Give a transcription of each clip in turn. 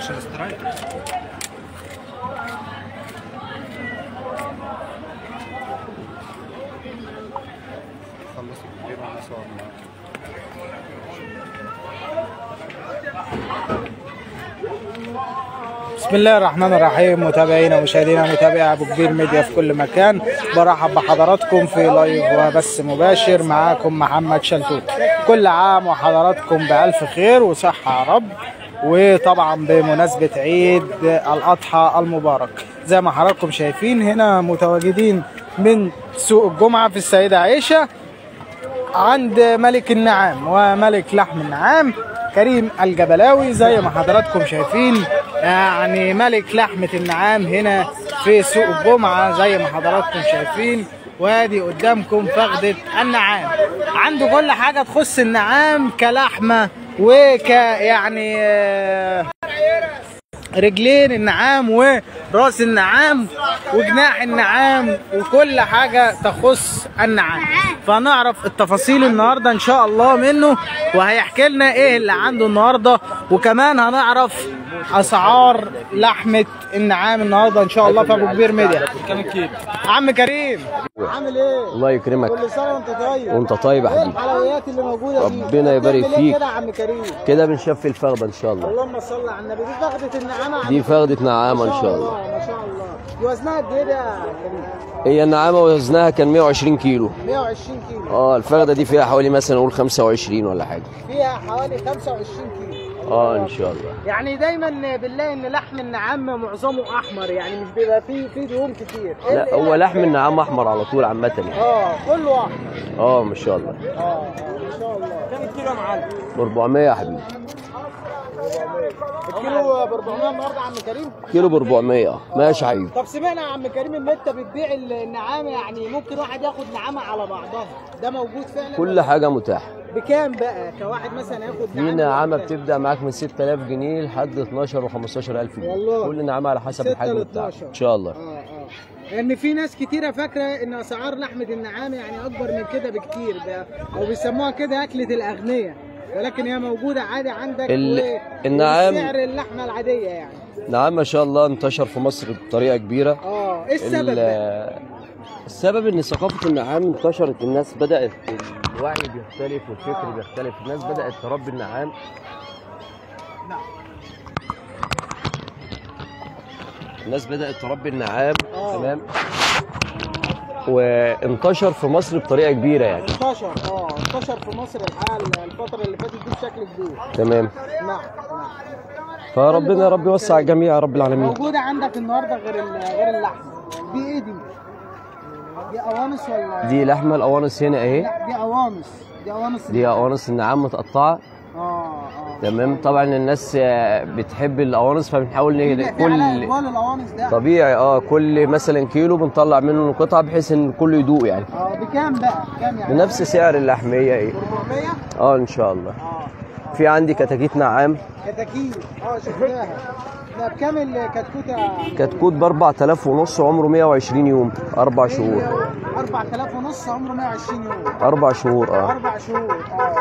عشان استرايك خلص الكبير وانا صور معاك بسم الله الرحمن الرحيم متابعينا ومشاهدينا متابعي ابو كبير ميديا في كل مكان برحب بحضراتكم في لايف وبث مباشر معاكم محمد شلتوت كل عام وحضراتكم بألف خير وصحة يا رب وطبعا بمناسبة عيد الأضحى المبارك زي ما حضراتكم شايفين هنا متواجدين من سوق الجمعة في السيدة عائشة عند ملك النعام وملك لحم النعام كريم الجبلاوي زي ما حضراتكم شايفين يعني ملك لحمة النعام هنا في سوق الجمعة زي ما حضراتكم شايفين وادي قدامكم فخدة النعام عنده كل حاجة تخص النعام كلحمة وك يعني آه، رجلين النعام وراس النعام وجناح النعام وكل حاجة تخص النعام فنعرف التفاصيل النهاردة ان شاء الله منه وهيحكي لنا ايه اللي عنده النهاردة وكمان هنعرف اسعار لحمة النعام النهاردة ان شاء الله في ابو كبير ميديا كام الكيلو؟ عم كريم عامل ايه؟ الله يكرمك كل سنة وانت طيب وانت طيب يا ايه حبيبي الحلويات اللي موجودة دي؟ ربنا يبارك بتعمل ايه فيك. كده يا عم كريم كده بنشفي الفخده ان شاء الله اللهم صل على النبي دي فخدة النعامة يا دي عم فخده نعامه ان شاء الله ما شاء الله دي وزنها قد ايه ده يا كريم؟ هي النعامه وزنها كان 120 كيلو 120 كيلو اه الفخده دي فيها حوالي مثلا نقول 25 ولا حاجه فيها حوالي 25 كيلو اه ان شاء الله يعني دايما بنلاقي ان لحم النعام معظمه احمر يعني مش بيبقى فيه فيه دهون كتير إيه لا اللي- هو لحم النعام احمر على طول عامه يعني اه كله احمر اه ما شاء الله اه آه، ما شاء الله كام الكيلو يا معلم؟ ب 400 يا حبيبي الكيلو ب 400 النهارده يا عم كريم كيلو ب 400 اه ماشي يا حبيبي طب سمعنا يا عم كريم ان انت بتبيع النعامه يعني ممكن واحد ياخد نعامه على بعضها ده موجود فعلا كل حاجه متاحه بكام بقى كواحد مثلا ياخد في نعامه نعامه بكام؟ بتبدا معاك من 6000 جنيه لحد 12 و15000 جنيه والله. كل نعامه على حسب 6 الحجم ل بتاعها 12. ان شاء الله اه اه لان في ناس كتيره فاكره ان اسعار لحمه النعام يعني اكبر من كده بكتير ده او بيسموها كده اكله الاغنياء ولكن هي موجوده عادي عندك ال- و- النعام- وبسعر اللحمه العاديه يعني نعم ما شاء الله انتشر في مصر بطريقه كبيره اه ايه السبب ال- بقى؟ السبب ان ثقافه النعام انتشرت الناس بدات الوعي بيختلف والفكر بيختلف الناس بدات تربي النعام نعم الناس بدات تربي النعام آه. تمام وانتشر في مصر بطريقه كبيره يعني انتشر اه انتشر في مصر الحال الفتره اللي فاتت دي بشكل كبير تمام نعم نعم فربنا يا رب يوسع الجميع يا رب العالمين موجوده عندك النهارده غير ال- غير اللحمه دي ايه دي؟ دي قوانص ولا دي لحمه القوانص هنا اهي لا دي قوانص دي قوانص دي قوانص النعام متقطعه اه اه تمام طبعا الناس آه، بتحب القوانص فبنحاول في ن- في على كل اقبال القوانص ده طبيعي اه كل مثلا كيلو بنطلع منه قطعه بحيث ان الكل يدوق يعني اه بكام بقى؟ كام يعني؟ بنفس سعر اللحميه ايه 400 اه ان شاء الله اه في عندي كتاكيت نعام كتاكيت اه شفناها ده بكام الكتكوته؟ كتكوت ب 4000 ونص عمره 120 يوم اربع شهور 4000 ونص عمره 120 يوم اربع شهور اه اربع شهور اه اه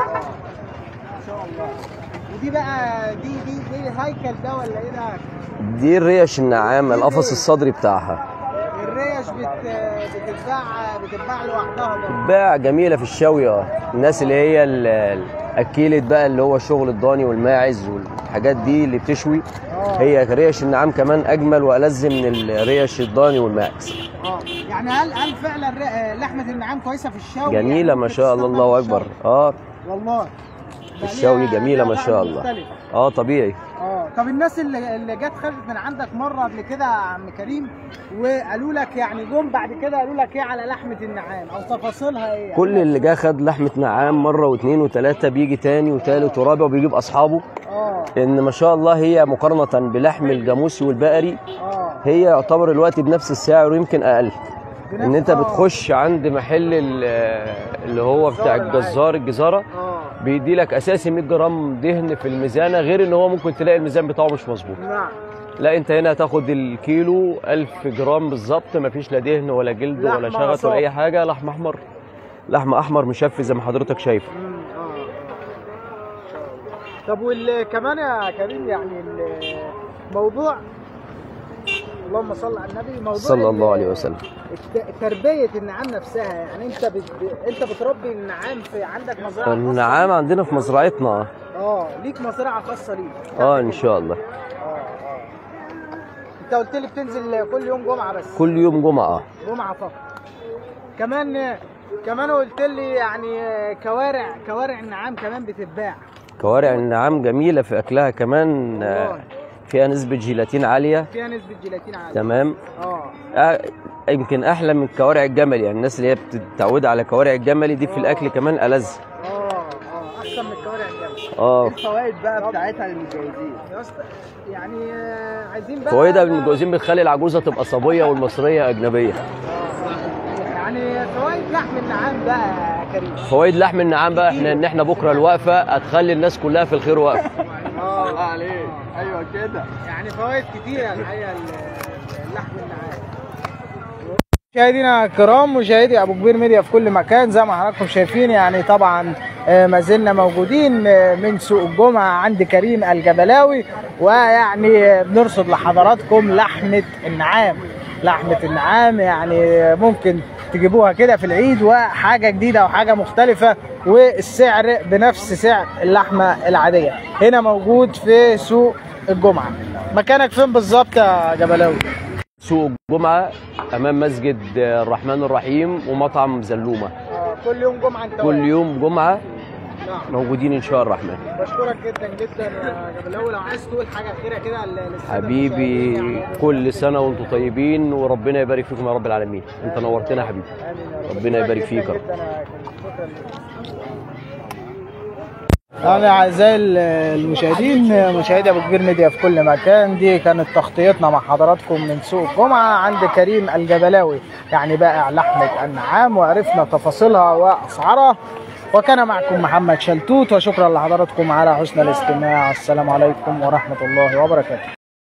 ما شاء الله ودي بقى دي دي دي هيكل ده ولا ايه ده؟ دي الريش النعام القفص الصدري بتاعها الريش بت بتتباع بتتباع لوحدها برضه باع جميله في الشوي اه الناس اللي هي ال- ال- اكيلت بقى اللي هو شغل الضاني والماعز والحاجات دي اللي بتشوي اه هي ريش النعام كمان اجمل والذ من الريش الضاني والماعز اه يعني هل هل فعلا ر- آه، لحمه النعام كويسه في الشوي؟ جميله يعني ما شاء الله بتستخدم الله في اكبر الشوي؟ اه والله ده الشوي ليها- جميله ما ليها شاء طعم الله مختلف. اه طبيعي اه طب الناس اللي اللي جت خدت من عندك مره قبل كده يا عم كريم وقالوا لك يعني جم بعد كده قالوا لك ايه على لحمه النعام او تفاصيلها ايه؟ كل اللي جه خد لحمه نعام مره واثنين وثلاثه بيجي تاني وثالث ورابع وبيجيب اصحابه اه ان ما شاء الله هي مقارنه بلحم الجاموسي والبقري اه هي يعتبر الوقت بنفس السعر ويمكن اقل بنفس- ان انت آه. بتخش عند محل ال- اللي هو بتاع الجزار الجزار الجزاره اه بيدي لك اساسي 100 جرام دهن في الميزانه غير ان هو ممكن تلاقي الميزان بتاعه مش مظبوط نعم لا انت هنا هتاخد الكيلو 1000 جرام بالظبط مفيش لا دهن ولا جلد ولا لحمة شغط صافي. ولا اي حاجه لحم احمر لحم احمر مشفي زي ما حضرتك شايف مم، اه طب وكمان يا كريم يعني الموضوع اللهم صل على النبي موضوع صلى الله ال- عليه وسلم الت- تربيه النعام نفسها يعني انت بت... انت بتربي النعام في عندك مزرعه خاصة النعام ليك؟ عندنا في مزرعتنا اه ليك مزرعه خاصه ليك اه ان شاء الله اه اه انت قلت لي بتنزل كل يوم جمعه بس كل يوم جمعه جمعه فقط كمان كمان قلت لي يعني كوارع كوارع النعام كمان بتتباع كوارع النعام جميله في اكلها كمان آه، والله فيها نسبه جيلاتين عاليه فيها نسبه جيلاتين عاليه تمام اه آه، يمكن احلى من كوارع الجمل يعني الناس اللي هي بتتعود على كوارع الجملي دي في الاكل كمان ألذ اه اه احسن من الكوارع الجمل اه الفوائد بقى بتاعتها للمتجوزين يا اسطى يعني آه، عايزين بقى فوائدها للمتجوزين بتخلي العجوزه تبقى صبيه والمصريه اجنبيه يعني فوائد لحم النعام بقى يا كريم فوائد لحم النعام بقى احنا ان احنا بكره الوقفه هتخلي الناس كلها في الخير واقفه اه عليك ايوه كده يعني فوائد كتيره الحقيقه ال- اللحم النعام مشاهدينا الكرام مشاهدي ابو كبير ميديا في كل مكان زي ما حضراتكم شايفين يعني طبعا آه، ما زلنا موجودين آه، من سوق الجمعه عند كريم الجبلاوي ويعني آه، بنرصد لحضراتكم لحمه النعام لحمه النعام يعني آه، ممكن تجيبوها كده في العيد وحاجه جديده وحاجه مختلفه والسعر بنفس سعر اللحمه العاديه هنا موجود في سوق الجمعه مكانك فين بالظبط يا جبلاوي سوق الجمعه امام مسجد الرحمن الرحيم ومطعم زلومه آه، كل يوم جمعه انت كل يوم جمعه نعم موجودين ان شاء الرحمن بشكرك جدا جدا يا جبلاوي لو عايز تقول حاجه اخيره كده لل- للسادة حبيبي المشاهدين يعني. كل سنه وانتم طيبين وربنا يبارك فيكم يا رب العالمين انت نورتنا يا حبيبي آمين يا رب. ربنا يبارك شكراً فيك يا رب. جداً يا كريم. شكراً لك. يعني اعزائي المشاهدين مشاهدي ابو كبير ميديا في كل مكان دي كانت تغطيتنا مع حضراتكم من سوق الجمعه عند كريم الجبلاوي يعني بائع لحمه النعام وعرفنا تفاصيلها واسعارها وكان معكم محمد شلتوت وشكرا لحضراتكم على حسن الاستماع السلام عليكم ورحمه الله وبركاته